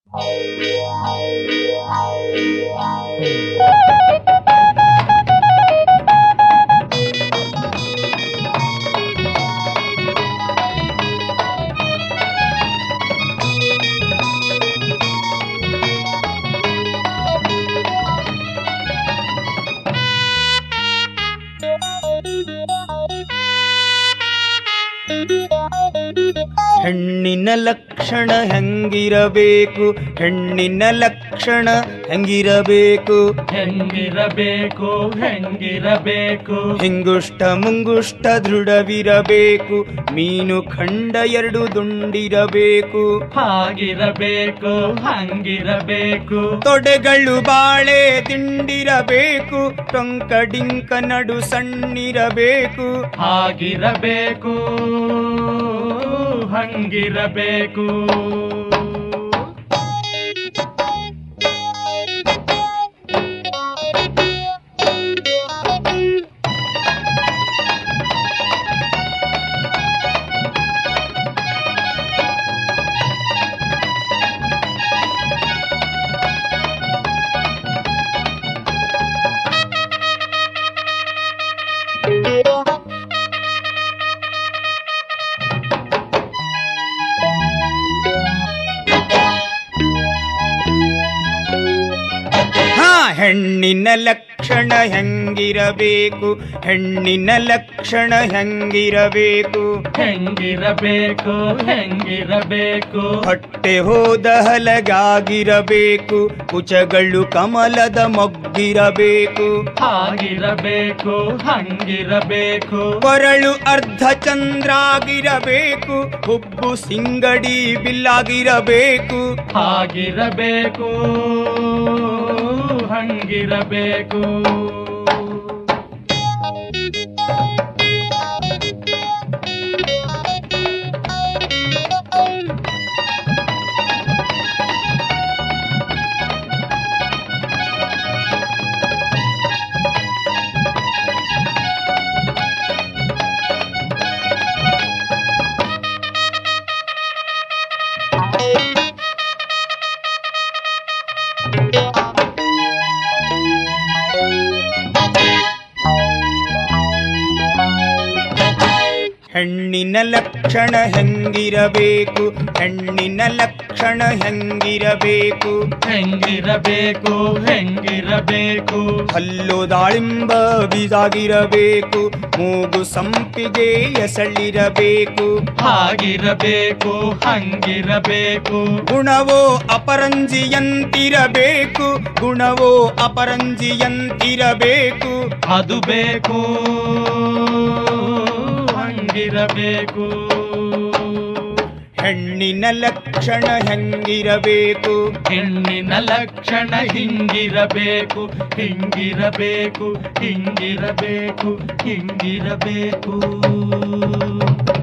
ಹೆಣ್ಣಿನ ಲಕ್ಷಣ ಹೆಂಗಿರಬೇಕು ಹೆಣ್ಣಿನ ಲಕ್ಷಣ ಹೆಂಗಿರಬೇಕು ಹೆಂಗಿರಬೇಕು ಹೆಂಗಿರಬೇಕು ಹಿಂಗುಷ್ಟ ಮುಂಗುಷ್ಟ ದೃಢವಿರಬೇಕು ಮೀನು ಖಂಡ ಎರಡು ದುಂಡಿರಬೇಕು ಹಾಗಿರಬೇಕು ಹಂಗಿರಬೇಕು ತೊಡೆಗಳು ಬಾಳೆ ತಿಂಡಿರಬೇಕು ಟೊಂಕ ಡಿಂಕ ನಡು ಸಣ್ಣಿರಬೇಕು ಹಾಗಿರಬೇಕು ಹಂಗಿರಬೇಕು ಹಾ ಹೆಣ್ಣಿನ ಲಕ್ಷಣ ಹೆಂಗಿರಬೇಕು ಹೆಣ್ಣಿನ ಲಕ್ಷಣ ಹೆಂಗಿರಬೇಕು ಹೆಂಗಿರಬೇಕು ಹೆಂಗಿರಬೇಕು ಹೊಟ್ಟೆ ಹೋದ ಹಲಗಾಗಿರಬೇಕು ಕುಚಗಳು ಕಮಲದ ಮೊಗ್ಗಿರಬೇಕು ಹಾಗಿರಬೇಕು ಹಂಗಿರಬೇಕು ಕೊರಳು ಅರ್ಧ ಚಂದ್ರಾಗಿರಬೇಕು ಹುಬ್ಬು ಸಿಂಗಡಿ ಬಿಲ್ಲಾಗಿರಬೇಕು ಹಾಗಿರಬೇಕು ಹಂಗಿರಬೇಕು ಹೆಣ್ಣಿನ ಲಕ್ಷಣ ಹೆಂಗಿರಬೇಕು ಹೆಣ್ಣಿನ ಲಕ್ಷಣ ಹೆಂಗಿರಬೇಕು ಹೆಂಗಿರಬೇಕು ಹೆಂಗಿರಬೇಕು ಹಲ್ಲು ದಾಳಿಂಬ ಬೀಜಾಗಿರಬೇಕು ಮೂಗು ಸಂಪಿಗೆ ಎಸಳಿರಬೇಕು ಹಾಗಿರಬೇಕು ಹಂಗಿರಬೇಕು ಗುಣವೋ ಅಪರಂಜಿಯಂತಿರಬೇಕು ಗುಣವೋ ಅಪರಂಜಿಯಂತಿರಬೇಕು ಅದು ಬೇಕು ಹಂಗಿರಬೇಕು ಹೆಣ್ಣಿನ ಲಕ್ಷಣ ಹೆಂಗಿರಬೇಕು ಹೆಣ್ಣಿನ ಲಕ್ಷಣ ಹಿಂಗಿರಬೇಕು ಹಿಂಗಿರಬೇಕು ಹಿಂಗಿರಬೇಕು ಹಿಂಗಿರಬೇಕು